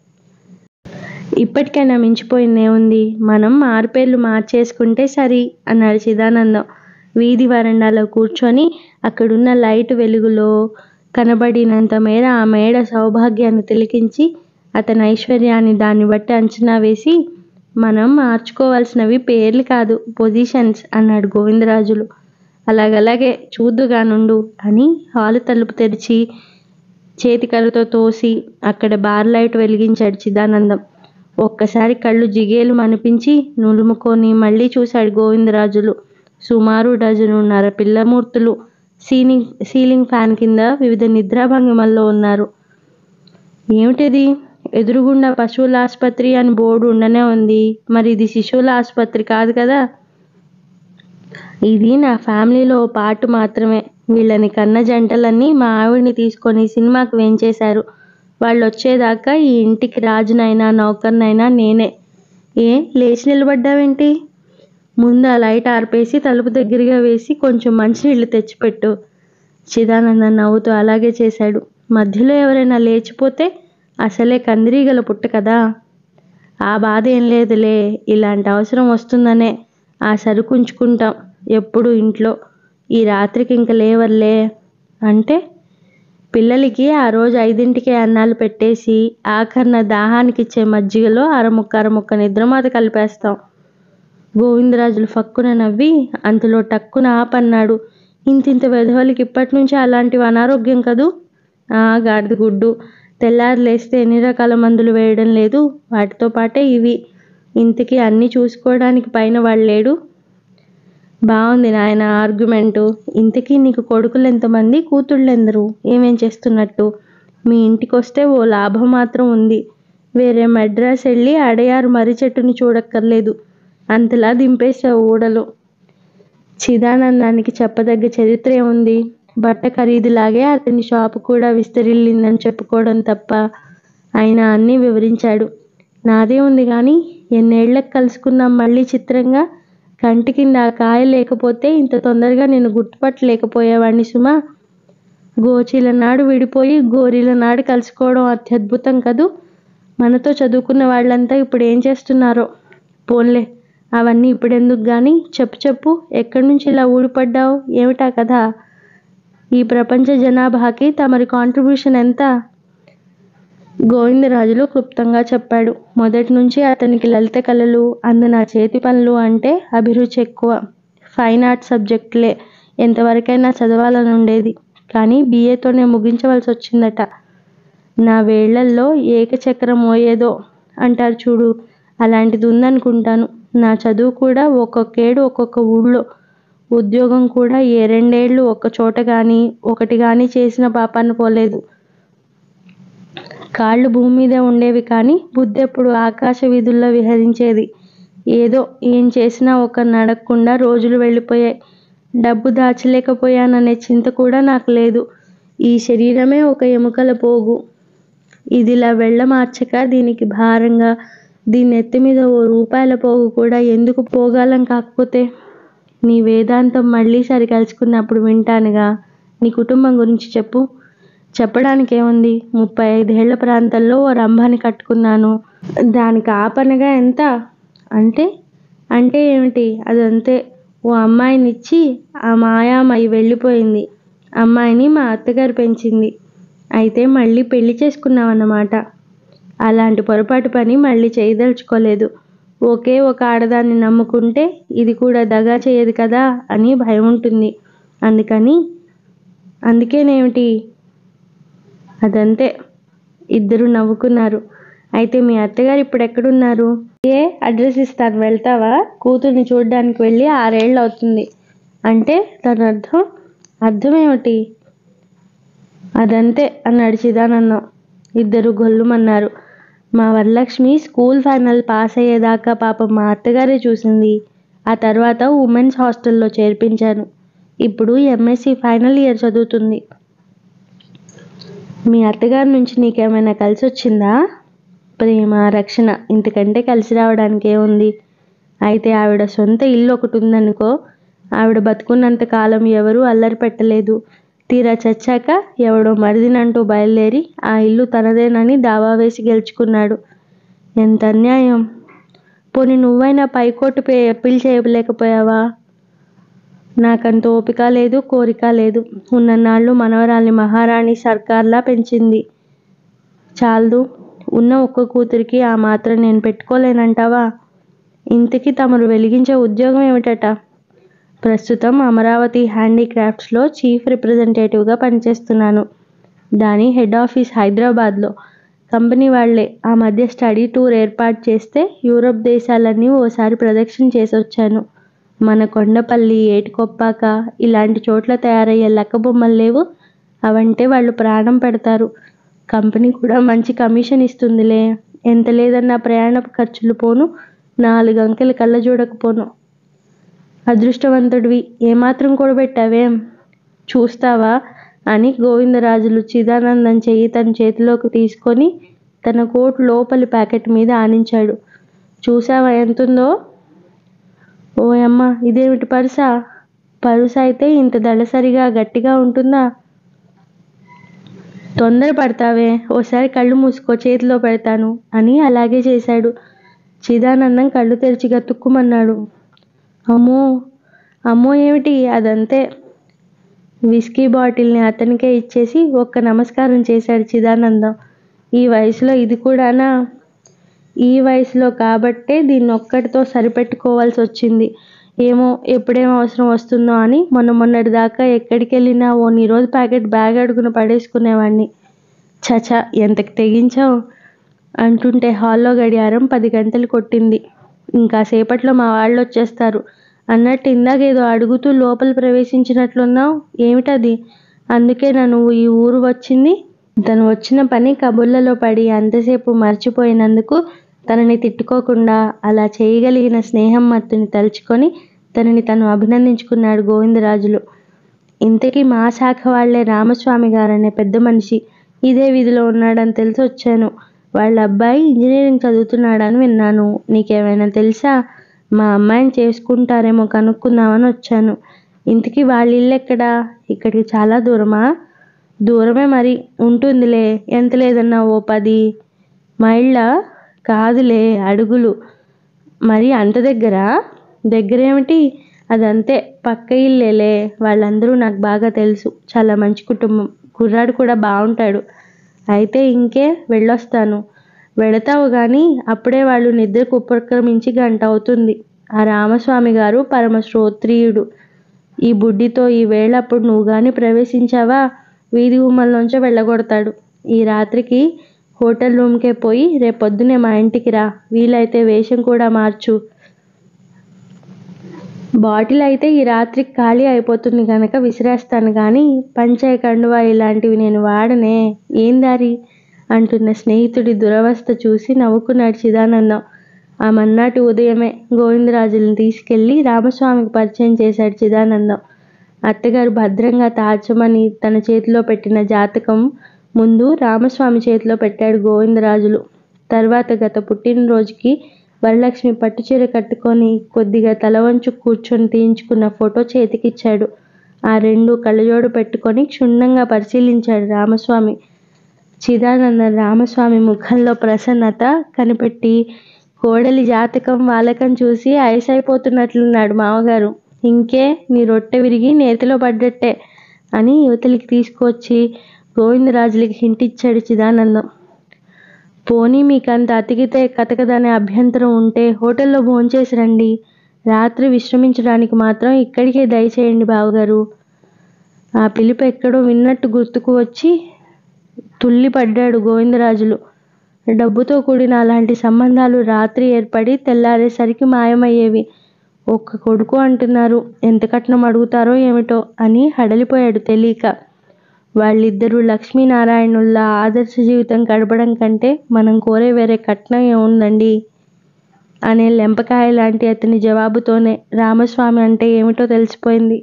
ఇప్పటికైనా మించిపోయిందేముంది మనం మారుపేర్లు మార్చేసుకుంటే సరి అన్నాడు చిదానందం వీధి వరండాలో కూర్చొని అక్కడున్న లైట్ వెలుగులో కనబడినంత మేర ఆ మేడ సౌభాగ్యాన్ని తిలకించి అతని ఐశ్వర్యాన్ని దాన్ని బట్టి అంచనా వేసి మనం మార్చుకోవాల్సినవి పేర్లు కాదు పొజిషన్స్ అన్నాడు గోవిందరాజులు అలాగలాగే చూద్దుగానుండు అని హాలు తలుపు తెరిచి చేతికర్రతో తోసి అక్కడ బార్ లైట్ వెలిగించాడు చిదానందం ఒక్కసారి కళ్ళు జిగేలు మనిపించి నులుముకొని మళ్ళీ చూశాడు గోవిందరాజులు సుమారు డజనున్నర పిల్లమూర్తులు సీలింగ్ సీలింగ్ ఫ్యాన్ కింద వివిధ నిద్రాభంగిమల్లో ఉన్నారు ఏమిటిది ఎదురుగుండా పశువుల ఆసుపత్రి అని బోర్డు ఉండనే ఉంది మరి ఇది శిశువుల ఆసుపత్రి కాదు కదా ఇది నా ఫ్యామిలీలో ఓ పార్ట్ మాత్రమే వీళ్ళని కన్న జంటలన్నీ మా ఆవిడ్ని తీసుకొని సినిమాకి వేంచేశారు వాళ్ళు వచ్చేదాకా ఈ ఇంటికి రాజునైనా నౌకర్నైనా నేనే ఏ లేచి నిలబడ్డావేంటి ముందు ఆ లైట్ ఆర్పేసి తలుపు దగ్గరగా వేసి కొంచెం మంచినీళ్ళు తెచ్చిపెట్టు చిదానందం నవ్వుతూ అలాగే చేశాడు మధ్యలో ఎవరైనా లేచిపోతే అసలే కందిరీగల పుట్ట కదా ఆ బాధ ఏం లేదులే ఇలాంటి అవసరం వస్తుందనే ఆ సరుకు ఉంచుకుంటాం ఎప్పుడు ఇంట్లో ఈ రాత్రికి ఇంక లేవర్లే అంటే పిల్లలకి ఆ రోజు ఐదింటికే అన్నాలు పెట్టేసి ఆఖరిన దాహానికి ఇచ్చే మజ్జిగలో అరముక్క అరముక్క నిద్రమాత కలిపేస్తాం గోవిందరాజులు ఫక్కున నవ్వి అంతలో టక్కున ఆపన్నాడు ఇంతింత వెధవలకి ఇప్పటి నుంచి అలాంటివి అనారోగ్యం కదూ ఆ గాడిద గుడ్డు తెల్లారి లేస్తే ఎన్ని రకాల మందులు వేయడం లేదు వాటితో పాటే ఇవి ఇంతకీ అన్నీ చూసుకోవడానికి పైన వాడు లేడు బాగుంది నాయన ఆర్గ్యుమెంటు ఇంతకీ నీకు కొడుకులు ఎంతమంది కూతుళ్ళు ఎందరు ఏమేం చేస్తున్నట్టు మీ ఇంటికి వస్తే ఓ లాభం మాత్రం ఉంది వేరే మద్రాస్ వెళ్ళి అడయారు మర్రి చెట్టుని చూడక్కర్లేదు అంతలా దింపేశావు ఊడలు చిదానందానికి చెప్పదగ్గ చరిత్ర ఏముంది బట్ట ఖరీదులాగే అతని షాపు కూడా విస్తరిల్లిందని చెప్పుకోవడం తప్ప ఆయన అన్నీ వివరించాడు నాదే ఉంది కానీ ఎన్నేళ్లకు కలుసుకున్నాం మళ్ళీ చిత్రంగా కంటి కింద ఆ కాయ లేకపోతే ఇంత తొందరగా నేను గుర్తుపట్టలేకపోయేవాడిని సుమా గోచీల నాడు విడిపోయి గోరీల నాడు కలుసుకోవడం అత్యద్భుతం కదూ మనతో చదువుకున్న వాళ్ళంతా ఇప్పుడు ఏం చేస్తున్నారో పోన్లే అవన్నీ ఇప్పుడెందుకు కానీ చెప్పు చెప్పు ఎక్కడి నుంచి ఇలా ఊడిపడ్డావు ఏమిటా కదా ఈ ప్రపంచ జనాభాకి తమరి కాంట్రిబ్యూషన్ ఎంత గోవిందరాజులు క్లుప్తంగా చెప్పాడు మొదటి నుంచి అతనికి లలిత కళలు అందున చేతి పనులు అంటే అభిరుచి ఎక్కువ ఫైన్ ఆర్ట్ సబ్జెక్టులే ఎంతవరకైనా చదవాలని ఉండేది కానీ బీఏతోనే ముగించవలసి వచ్చిందట నా వేళ్లల్లో ఏకచక్రం మోయేదో అంటారు చూడు అలాంటిది ఉందనుకుంటాను నా చదువు కూడా ఒక్కొక్కేడు ఒక్కొక్క ఊళ్ళో ఉద్యోగం కూడా ఏ రెండేళ్ళు ఒక్క చోట కానీ ఒకటి కానీ చేసిన పాపాన పోలేదు కాళ్ళు భూమి మీదే ఉండేవి కానీ బుద్ధెప్పుడు ఆకాశ వీధుల్లో విహరించేది ఏదో ఏం చేసినా ఒకరిని అడగకుండా రోజులు వెళ్ళిపోయాయి డబ్బు దాచలేకపోయాననే చింత కూడా నాకు లేదు ఈ శరీరమే ఒక ఎముకల పోగు ఇదిలా వెళ్ళ మార్చక దీనికి భారంగా దీని ఎత్తి మీద ఓ రూపాయల పోగు కూడా ఎందుకు పోగాలం కాకపోతే నీ వేదాంతం మళ్ళీ సరి కలుసుకున్నప్పుడు వింటానుగా నీ కుటుంబం గురించి చెప్పు చెప్పడానికి ఏముంది ముప్పై ఐదేళ్ల ప్రాంతంలో ఓ రంభాని కట్టుకున్నాను దానికి ఆపనగా ఎంత అంటే అంటే ఏమిటి అదంతే ఓ అమ్మాయినిచ్చి ఆ మాయామయి వెళ్ళిపోయింది అమ్మాయిని మా అత్తగారు పెంచింది అయితే మళ్ళీ పెళ్లి చేసుకున్నావన్నమాట అలాంటి పొరపాటు పని మళ్ళీ చేయదలుచుకోలేదు ఒకే ఒక ఆడదాన్ని నమ్ముకుంటే ఇది కూడా దగా చేయదు కదా అని భయం ఉంటుంది అందుకని అందుకేనేమిటి అదంతే ఇద్దరు నవ్వుకున్నారు అయితే మీ అత్తగారు ఇప్పుడు ఎక్కడున్నారు ఏ అడ్రస్ ఇస్తాను వెళ్తావా కూతుర్ని చూడడానికి వెళ్ళి ఆరేళ్ళు అవుతుంది అంటే దాని అర్థం అర్థం ఏమిటి అదంతే అన్నాడు చిదానందం ఇద్దరు గొల్లుమన్నారు మా వరలక్ష్మి స్కూల్ ఫైనల్ పాస్ అయ్యేదాకా పాపం మా అత్తగారే చూసింది ఆ తర్వాత ఉమెన్స్ హాస్టల్లో చేర్పించాను ఇప్పుడు ఎంఎస్సి ఫైనల్ ఇయర్ చదువుతుంది మీ అత్తగారి నుంచి నీకేమైనా కలిసి వచ్చిందా ప్రేమ రక్షణ ఇంతకంటే కలిసి రావడానికి ఏముంది అయితే ఆవిడ సొంత ఇల్లు ఒకటి ఉందనుకో ఆవిడ బతుకున్నంత కాలం ఎవరూ అల్లరి పెట్టలేదు తీరా చచ్చాక ఎవడో మరిదినంటూ బయలుదేరి ఆ ఇల్లు తనదేనని దావా వేసి గెలుచుకున్నాడు ఎంత అన్యాయం పోనీ నువ్వైనా పైకోర్టు పే అప్పీల్ చేయలేకపోయావా నాకంత ఓపిక లేదు కోరిక లేదు ఉన్ననాళ్ళు మనవరాల్ని మహారాణి సర్కార్లా పెంచింది చాలదు ఉన్న ఒక్క కూతురికి ఆ మాత్రం నేను పెట్టుకోలేనంటావా ఇంతకీ తమరు వెలిగించే ఉద్యోగం ఏమిటట ప్రస్తుతం అమరావతి హ్యాండీక్రాఫ్ట్స్లో చీఫ్ రిప్రజెంటేటివ్గా పనిచేస్తున్నాను దాని హెడ్ ఆఫీస్ హైదరాబాద్లో కంపెనీ వాళ్ళే ఆ మధ్య స్టడీ టూర్ ఏర్పాటు చేస్తే యూరప్ దేశాలన్నీ ఓసారి ప్రదక్షిణ చేసి వచ్చాను మన కొండపల్లి ఏటికొప్పాక ఇలాంటి చోట్ల తయారయ్యే లక్క బొమ్మలు లేవు అవంటే వాళ్ళు ప్రాణం పెడతారు కంపెనీ కూడా మంచి కమిషన్ ఇస్తుందిలే ఎంత లేదన్నా ప్రయాణపు ఖర్చులు పోను నాలుగు అంకెలు కళ్ళ చూడకపోను అదృష్టవంతుడివి ఏమాత్రం కూడబెట్టావేం చూస్తావా అని గోవిందరాజులు చిదానందం చెయ్యి తన చేతిలోకి తీసుకొని తన కోట్ లోపలి ప్యాకెట్ మీద ఆనించాడు చూసావా ఎంతుందో ఓయమ్మ ఇదేమిటి పరుసా పరుస అయితే ఇంత దళసరిగా గట్టిగా ఉంటుందా తొందర పడతావే ఓసారి కళ్ళు మూసుకో చేతిలో పెడతాను అని అలాగే చేశాడు చిదానందం కళ్ళు తెరిచి గతుక్కుమన్నాడు అమ్మో అమ్మో ఏమిటి అదంతే విస్కీ బాటిల్ని అతనికే ఇచ్చేసి ఒక్క నమస్కారం చేశాడు చిదానందం ఈ వయసులో ఇది కూడానా ఈ వయసులో కాబట్టే దీన్ని ఒక్కటితో సరిపెట్టుకోవాల్సి వచ్చింది ఏమో ఎప్పుడేం అవసరం వస్తుందో అని మొన్న మొన్నటి దాకా ఎక్కడికి వెళ్ళినా ఓ నిరోధ ప్యాకెట్ బ్యాగ్ అడుగున పడేసుకునేవాడిని చచా ఎంతకు తెగించావు అంటుంటే హాల్లో గడియారం పది గంటలు కొట్టింది ఇంకా సేపట్లో మా వాళ్ళు వచ్చేస్తారు అన్నట్టు ఇందాకేదో అడుగుతూ లోపల ప్రవేశించినట్లున్నావు ఏమిటది అందుకేనా నువ్వు ఈ ఊరు వచ్చింది తను వచ్చిన పని కబుర్లలో పడి అంతసేపు మర్చిపోయినందుకు తనని తిట్టుకోకుండా అలా చేయగలిగిన స్నేహం మత్తుని తలుచుకొని తనని తను అభినందించుకున్నాడు గోవిందరాజులు ఇంతకీ మా శాఖ వాళ్లే రామస్వామి గారనే పెద్ద మనిషి ఇదే వీధిలో ఉన్నాడని తెలిసి వచ్చాను వాళ్ళ అబ్బాయి ఇంజనీరింగ్ చదువుతున్నాడని విన్నాను నీకేమైనా తెలుసా మా అమ్మాయిని చేసుకుంటారేమో కనుక్కుందామని వచ్చాను ఇంతకీ వాళ్ళ ఇల్లు ఎక్కడా ఇక్కడికి చాలా దూరమా దూరమే మరి ఉంటుందిలే ఎంత లేదన్నా ఓ పది మైళ్ళ కాదులే అడుగులు మరి అంత దగ్గర దగ్గరేమిటి అదంతే పక్క ఇల్లేలే వాళ్ళందరూ నాకు బాగా తెలుసు చాలా మంచి కుటుంబం కుర్రాడు కూడా బాగుంటాడు అయితే ఇంకే వెళ్ళొస్తాను వెళతావు గాని అప్పుడే వాళ్ళు నిద్రకు ఉపక్రమించి గంట అవుతుంది ఆ రామస్వామి గారు పరమ శ్రోత్రియుడు ఈ బుడ్డితో ఈ వేళప్పుడు నువ్వు గాని ప్రవేశించావా వీధి గుమ్మల్లోంచే వెళ్ళగొడతాడు ఈ రాత్రికి హోటల్ రూమ్కే పోయి రేపొద్దునే మా ఇంటికి రా వీలైతే వేషం కూడా మార్చు బాటిల్ అయితే ఈ రాత్రికి ఖాళీ అయిపోతుంది కనుక విసిరేస్తాను కానీ పంచాయి కండువా ఇలాంటివి నేను వాడనే ఏం దారి అంటున్న స్నేహితుడి దురవస్థ చూసి నవ్వుకున్నాడు చిదానందం ఆ మన్నాటి ఉదయమే గోవిందరాజులను తీసుకెళ్లి రామస్వామికి పరిచయం చేశాడు చిదానందం అత్తగారు భద్రంగా తాచమని తన చేతిలో పెట్టిన జాతకం ముందు రామస్వామి చేతిలో పెట్టాడు గోవిందరాజులు తర్వాత గత పుట్టినరోజుకి వరలక్ష్మి పట్టుచీర కట్టుకొని కొద్దిగా తల వంచు కూర్చొని తీయించుకున్న ఫోటో చేతికిచ్చాడు ఆ రెండు కళ్ళజోడు పెట్టుకొని క్షుణ్ణంగా పరిశీలించాడు రామస్వామి చిదానంద రామస్వామి ముఖంలో ప్రసన్నత కనిపెట్టి కోడలి జాతకం వాలకం చూసి ఐసైపోతున్నట్లున్నాడు మామగారు ఇంకే నీ రొట్టె విరిగి నేతిలో పడ్డట్టే అని యువతలికి తీసుకొచ్చి గోవిందరాజులకి హింటిచ్చాడు చిదానందం పోనీ మీకంత అతికితే కతకదనే అభ్యంతరం ఉంటే హోటల్లో భోంచేసి రండి రాత్రి విశ్రమించడానికి మాత్రం ఇక్కడికే దయచేయండి బావగారు ఆ పిలుపు ఎక్కడో విన్నట్టు గుర్తుకు వచ్చి తుల్లిపడ్డాడు గోవిందరాజులు డబ్బుతో కూడిన అలాంటి సంబంధాలు రాత్రి ఏర్పడి తెల్లారేసరికి మాయమయ్యేవి ఒక్క కొడుకు అంటున్నారు ఎంత కట్నం అడుగుతారో ఏమిటో అని హడలిపోయాడు తెలియక వాళ్ళిద్దరూ లక్ష్మీనారాయణుల్లా ఆదర్శ జీవితం గడపడం కంటే మనం కోరే వేరే కట్నం ఏముందండి అనే లెంపకాయ లాంటి అతని జవాబుతోనే రామస్వామి అంటే ఏమిటో తెలిసిపోయింది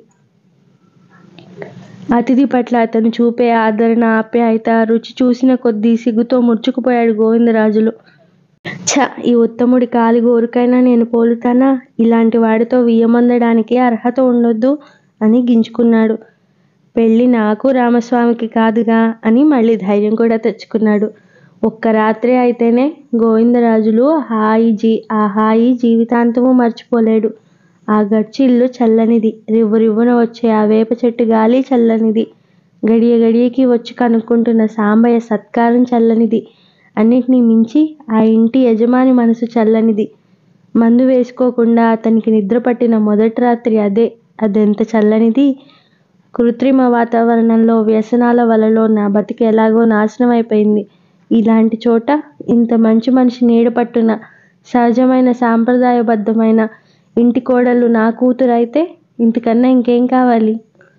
అతిథి పట్ల అతను చూపే ఆదరణ ఆప్యాయత రుచి చూసిన కొద్దీ సిగ్గుతో ముడుచుకుపోయాడు గోవిందరాజులు ఛ ఈ ఉత్తముడి కాలి గోరుకైనా నేను పోలుతానా ఇలాంటి వాడితో వియ్యమొందడానికి అర్హత ఉండొద్దు అని గింజుకున్నాడు పెళ్ళి నాకు రామస్వామికి కాదుగా అని మళ్ళీ ధైర్యం కూడా తెచ్చుకున్నాడు ఒక్క రాత్రి అయితేనే గోవిందరాజులు హాయి జీ ఆ హాయి జీవితాంతము మర్చిపోలేడు ఆ గడిచి ఇల్లు చల్లనిది రివ్వు రివ్వున వచ్చే ఆ వేప చెట్టు గాలి చల్లనిది గడియ గడియకి వచ్చి కనుక్కుంటున్న సాంబయ్య సత్కారం చల్లనిది అన్నిటినీ మించి ఆ ఇంటి యజమాని మనసు చల్లనిది మందు వేసుకోకుండా అతనికి నిద్ర పట్టిన మొదటి రాత్రి అదే అదెంత చల్లనిది కృత్రిమ వాతావరణంలో వ్యసనాల వలలో నా బతికి ఎలాగో నాశనం అయిపోయింది ఇలాంటి చోట ఇంత మంచి మనిషి నీడ పట్టున సహజమైన సాంప్రదాయబద్ధమైన ఇంటి కోడలు నా కూతురు అయితే ఇంతకన్నా ఇంకేం కావాలి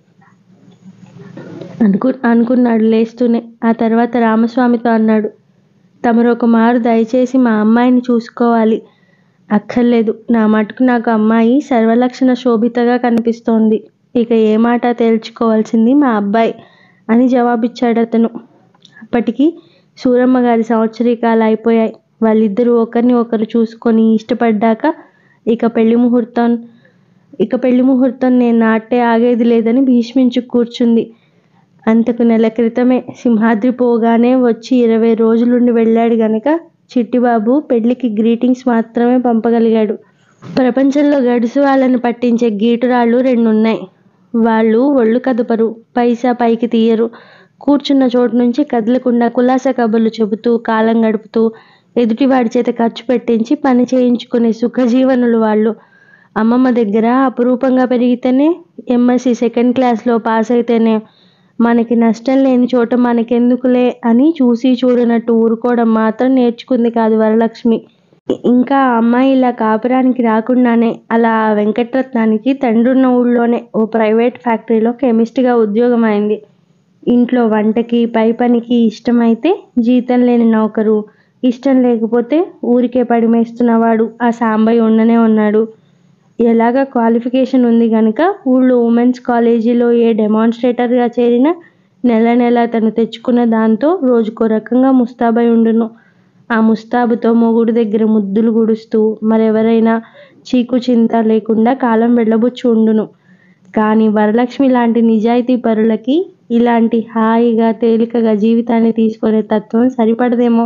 అనుకు అనుకున్నాడు లేస్తూనే ఆ తర్వాత రామస్వామితో అన్నాడు తమరు ఒక మారు దయచేసి మా అమ్మాయిని చూసుకోవాలి అక్కర్లేదు నా మటుకు నాకు అమ్మాయి సర్వలక్షణ శోభితగా కనిపిస్తోంది ఇక ఏ మాట తేల్చుకోవాల్సింది మా అబ్బాయి అని జవాబిచ్చాడు అతను అప్పటికి సూరమ్మ గారి సంవత్సరీకాలు అయిపోయాయి వాళ్ళిద్దరూ ఒకరిని ఒకరు చూసుకొని ఇష్టపడ్డాక ఇక పెళ్లి ముహూర్తం ఇక పెళ్లి ముహూర్తం నేను నాటే ఆగేది లేదని భీష్మించు కూర్చుంది అంతకు నెల క్రితమే సింహాద్రి పోగానే వచ్చి ఇరవై రోజులుండి వెళ్ళాడు గనక చిట్టిబాబు పెళ్లికి గ్రీటింగ్స్ మాత్రమే పంపగలిగాడు ప్రపంచంలో గడుసు వాళ్ళని పట్టించే గీటురాళ్ళు రెండున్నాయి వాళ్ళు ఒళ్ళు కదపరు పైసా పైకి తీయరు కూర్చున్న చోటు నుంచి కదలకుండా కులాస కబుర్లు చెబుతూ కాలం గడుపుతూ ఎదుటివాడి చేత ఖర్చు పెట్టించి పని చేయించుకునే సుఖజీవనులు వాళ్ళు అమ్మమ్మ దగ్గర అపురూపంగా పెరిగితేనే ఎంఎస్సి సెకండ్ క్లాస్లో పాస్ అయితేనే మనకి నష్టం లేని చోట మనకెందుకులే అని చూసి చూడనట్టు ఊరుకోవడం మాత్రం నేర్చుకుంది కాదు వరలక్ష్మి ఇంకా ఆ అమ్మాయి ఇలా కాపురానికి రాకుండానే అలా ఆ వెంకటరత్నానికి తండ్రున్న ఊళ్ళోనే ఓ ప్రైవేట్ ఫ్యాక్టరీలో కెమిస్ట్గా ఉద్యోగం అయింది ఇంట్లో వంటకి పై పనికి ఇష్టమైతే జీతం లేని నౌకరు ఇష్టం లేకపోతే ఊరికే పడిమేస్తున్నవాడు ఆ సాంబయ్య ఉండనే ఉన్నాడు ఎలాగ క్వాలిఫికేషన్ ఉంది కనుక ఊళ్ళో ఉమెన్స్ కాలేజీలో ఏ డెమాన్స్ట్రేటర్గా చేరినా నెల నెల తను తెచ్చుకున్న దాంతో రోజుకో రకంగా ముస్తాబై ఉండును ఆ ముస్తాబుతో మొగుడు దగ్గర ముద్దులు గుడుస్తూ మరెవరైనా చీకు చింత లేకుండా కాలం వెళ్ళబుచ్చు ఉండును కానీ వరలక్ష్మి లాంటి నిజాయితీ పరులకి ఇలాంటి హాయిగా తేలికగా జీవితాన్ని తీసుకునే తత్వం సరిపడదేమో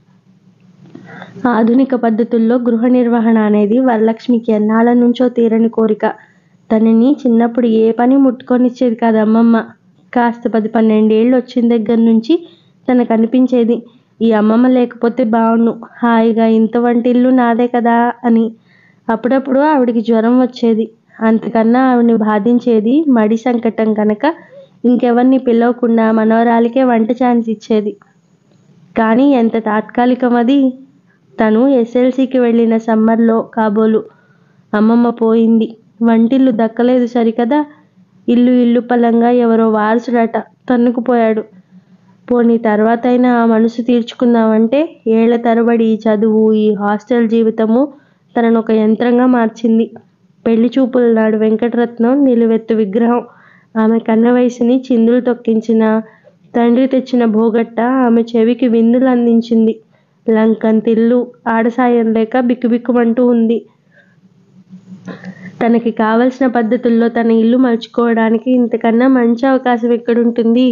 ఆధునిక పద్ధతుల్లో గృహ నిర్వహణ అనేది వరలక్ష్మికి ఎన్నాళ్ళ నుంచో తీరని కోరిక తనని చిన్నప్పుడు ఏ పని ముట్టుకొనిచ్చేది కాదు అమ్మమ్మ కాస్త పది పన్నెండేళ్ళు వచ్చిన దగ్గర నుంచి తనకు అనిపించేది ఈ అమ్మమ్మ లేకపోతే బాగుండు హాయిగా ఇంత వంటిల్లు నాదే కదా అని అప్పుడప్పుడు ఆవిడికి జ్వరం వచ్చేది అంతకన్నా ఆవిడని బాధించేది మడి సంకటం కనుక ఇంకెవరిని పిలవకుండా మనవరాలికే వంట ఛాన్స్ ఇచ్చేది కానీ ఎంత తాత్కాలికం అది తను ఎస్ఎల్సికి వెళ్ళిన సమ్మర్లో కాబోలు అమ్మమ్మ పోయింది వంటిల్లు దక్కలేదు సరికదా ఇల్లు ఇల్లు పలంగా ఎవరో వారసుడట తన్నుకుపోయాడు పోనీ తర్వాత అయినా ఆ మనసు తీర్చుకుందామంటే ఏళ్ల తరబడి ఈ చదువు ఈ హాస్టల్ జీవితము తనను ఒక యంత్రంగా మార్చింది పెళ్లి చూపుల నాడు వెంకటరత్నం నిలువెత్తు విగ్రహం ఆమె కన్న వయసుని చిందులు తొక్కించిన తండ్రి తెచ్చిన భోగట్ట ఆమె చెవికి విందులు అందించింది లంకంతిల్లు ఆడసాయం లేక బిక్కుబిక్కుమంటూ ఉంది తనకి కావలసిన పద్ధతుల్లో తన ఇల్లు మలుచుకోవడానికి ఇంతకన్నా మంచి అవకాశం ఎక్కడుంటుంది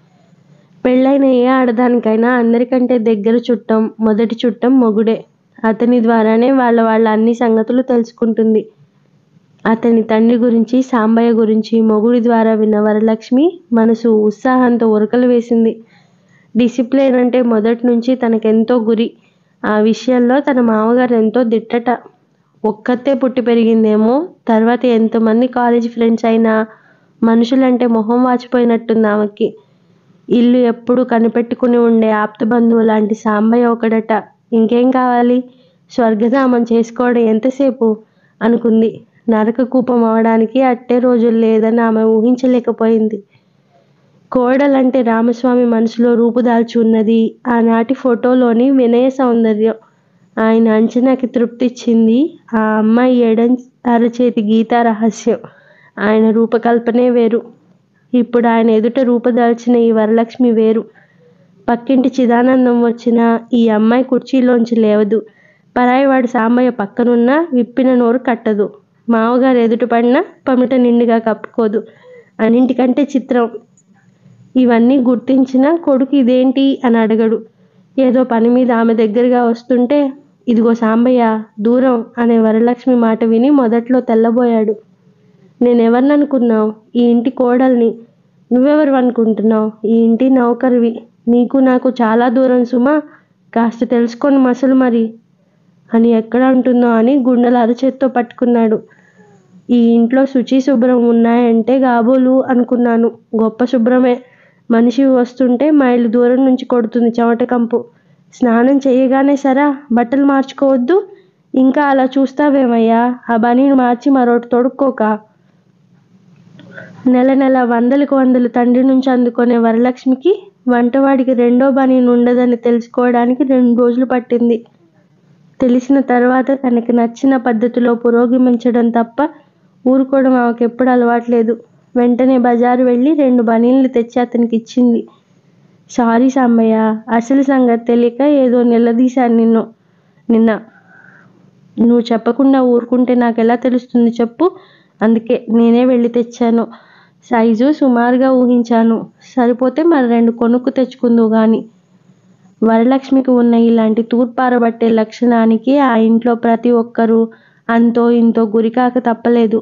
పెళ్ళైన ఏ ఆడదానికైనా అందరికంటే దగ్గర చుట్టం మొదటి చుట్టం మొగుడే అతని ద్వారానే వాళ్ళ వాళ్ళ అన్ని సంగతులు తెలుసుకుంటుంది అతని తండ్రి గురించి సాంబయ్య గురించి మొగుడి ద్వారా విన్న వరలక్ష్మి మనసు ఉత్సాహంతో ఉరకలు వేసింది డిసిప్లిన్ అంటే మొదటి నుంచి తనకెంతో గురి ఆ విషయంలో తన మామగారు ఎంతో దిట్టట ఒక్కతే పుట్టి పెరిగిందేమో తర్వాత ఎంతమంది కాలేజ్ ఫ్రెండ్స్ అయినా మనుషులంటే మొహం వాచిపోయినట్టుంది ఆమెకి ఇల్లు ఎప్పుడు కనిపెట్టుకుని ఉండే ఆప్త బంధువు లాంటి సాంబయ్య ఒకడట ఇంకేం కావాలి స్వర్గధామం చేసుకోవడం ఎంతసేపు అనుకుంది నరక కూపం అవడానికి అట్టే రోజులు లేదని ఆమె ఊహించలేకపోయింది కోడలంటే రామస్వామి మనసులో రూపుదాల్చి ఉన్నది ఆనాటి ఫోటోలోని వినయ సౌందర్యం ఆయన అంచనాకి తృప్తిచ్చింది ఆ అమ్మాయి ఎడం అరచేతి గీతా రహస్యం ఆయన రూపకల్పనే వేరు ఇప్పుడు ఆయన ఎదుట రూపదాల్చిన ఈ వరలక్ష్మి వేరు పక్కింటి చిదానందం వచ్చిన ఈ అమ్మాయి కుర్చీలోంచి లేవదు పరాయివాడు సాంబయ్య పక్కనున్న విప్పిన నోరు కట్టదు మామగారు ఎదుట పడినా పమిట నిండుగా కప్పుకోదు అన్నింటికంటే చిత్రం ఇవన్నీ గుర్తించిన కొడుకు ఇదేంటి అని అడగడు ఏదో పని మీద ఆమె దగ్గరగా వస్తుంటే ఇదిగో సాంబయ్య దూరం అనే వరలక్ష్మి మాట విని మొదట్లో తెల్లబోయాడు నేనెవరిని అనుకున్నావు ఈ ఇంటి కోడల్ని నువ్వెవరు అనుకుంటున్నావు ఈ ఇంటి నౌకరివి నీకు నాకు చాలా దూరం సుమా కాస్త తెలుసుకొని మసలు మరి అని ఎక్కడ అంటుందో అని గుండెల అరచేత్తో పట్టుకున్నాడు ఈ ఇంట్లో శుచి శుభ్రం ఉన్నాయంటే కాబోలు అనుకున్నాను గొప్ప శుభ్రమే మనిషి వస్తుంటే మైలు దూరం నుంచి కొడుతుంది చెమట కంపు స్నానం చేయగానే సరా బట్టలు మార్చుకోవద్దు ఇంకా అలా చూస్తావేమయ్యా ఆ బనీని మార్చి మరొకటి తొడుక్కోక నెల నెల వందలకు వందలు తండ్రి నుంచి అందుకునే వరలక్ష్మికి వంటవాడికి రెండో బనీని ఉండదని తెలుసుకోవడానికి రెండు రోజులు పట్టింది తెలిసిన తర్వాత తనకి నచ్చిన పద్ధతిలో పురోగమించడం తప్ప ఊరుకోవడం ఆమెకు ఎప్పుడు అలవాట్లేదు వెంటనే బజారు వెళ్ళి రెండు బనీన్లు తెచ్చి అతనికి ఇచ్చింది సారీ సాంబయ్య అసలు సంగతి తెలియక ఏదో నిలదీశాను నిన్ను నిన్న నువ్వు చెప్పకుండా ఊరుకుంటే నాకు ఎలా తెలుస్తుంది చెప్పు అందుకే నేనే వెళ్ళి తెచ్చాను సైజు సుమారుగా ఊహించాను సరిపోతే మరి రెండు కొనుక్కు తెచ్చుకుందువు కానీ వరలక్ష్మికి ఉన్న ఇలాంటి తూర్పారబట్టే లక్షణానికి ఆ ఇంట్లో ప్రతి ఒక్కరూ అంతో ఇంతో గురికాక తప్పలేదు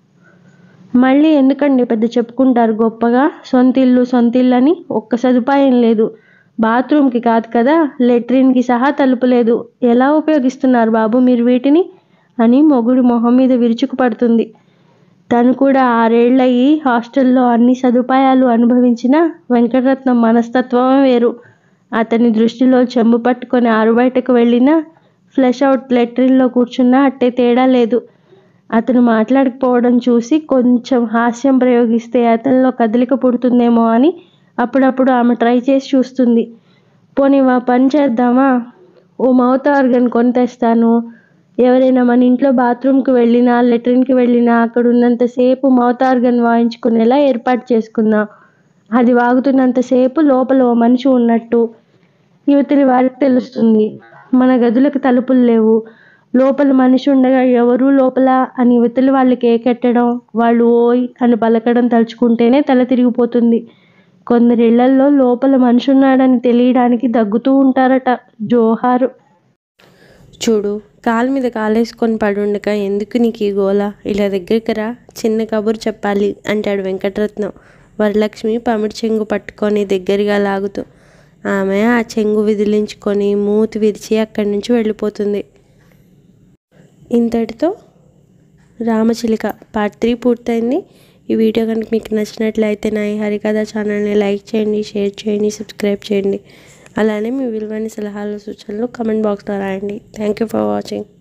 మళ్ళీ ఎందుకండి పెద్ద చెప్పుకుంటారు గొప్పగా సొంతిల్లు సొంతిల్లు ఒక్క సదుపాయం లేదు బాత్రూమ్కి కాదు కదా లెట్రిన్కి సహా తలుపు లేదు ఎలా ఉపయోగిస్తున్నారు బాబు మీరు వీటిని అని మొగుడు మొహం మీద విరుచుకు పడుతుంది తను కూడా ఆరేళ్లయి హాస్టల్లో అన్ని సదుపాయాలు అనుభవించిన వెంకటరత్నం మనస్తత్వమే వేరు అతని దృష్టిలో చెంబు పట్టుకొని ఆరుబయటకు వెళ్ళినా ఫ్లష్ అవుట్ లెట్రిన్లో కూర్చున్నా అట్టే తేడా లేదు అతను మాట్లాడకపోవడం చూసి కొంచెం హాస్యం ప్రయోగిస్తే అతనిలో కదలిక పుడుతుందేమో అని అప్పుడప్పుడు ఆమె ట్రై చేసి చూస్తుంది పోనీ మా పని చేద్దామా ఓ మౌత్ ఆర్గన్ కొని తెస్తాను ఎవరైనా మన ఇంట్లో బాత్రూమ్కి వెళ్ళినా లెట్రిన్కి వెళ్ళినా అక్కడ ఉన్నంతసేపు మౌత్ ఆర్గన్ వాయించుకునేలా ఏర్పాటు చేసుకుందాం అది వాగుతున్నంతసేపు లోపల ఓ మనిషి ఉన్నట్టు యువతలి వారికి తెలుస్తుంది మన గదులకు తలుపులు లేవు లోపల మనిషి ఉండగా ఎవరు లోపల అని యువతలి వాళ్ళకి ఏకెట్టడం వాళ్ళు ఓయ్ అని పలకడం తలుచుకుంటేనే తల తిరిగిపోతుంది కొందరి ఇళ్లల్లో లోపల మనిషి ఉన్నాడని తెలియడానికి దగ్గుతూ ఉంటారట జోహారు చూడు కాలు మీద కాలేసుకొని పడుండక ఎందుకు నీకు ఈ గోల ఇలా దగ్గరికి రా చిన్న కబురు చెప్పాలి అంటాడు వెంకటరత్నం వరలక్ష్మి పమిడి చెంగు పట్టుకొని దగ్గరగా లాగుతూ ఆమె ఆ చెంగు విదిలించుకొని మూతి విరిచి అక్కడి నుంచి వెళ్ళిపోతుంది ఇంతటితో రామచిలుక పార్ట్ త్రీ పూర్తయింది ఈ వీడియో కనుక మీకు నచ్చినట్లయితే నా ఈ హరికథ ఛానల్ని లైక్ చేయండి షేర్ చేయండి సబ్స్క్రైబ్ చేయండి అలానే మీ విలువైన సలహాలు సూచనలు కమెంట్ బాక్స్లో రాయండి థ్యాంక్ యూ ఫర్ వాచింగ్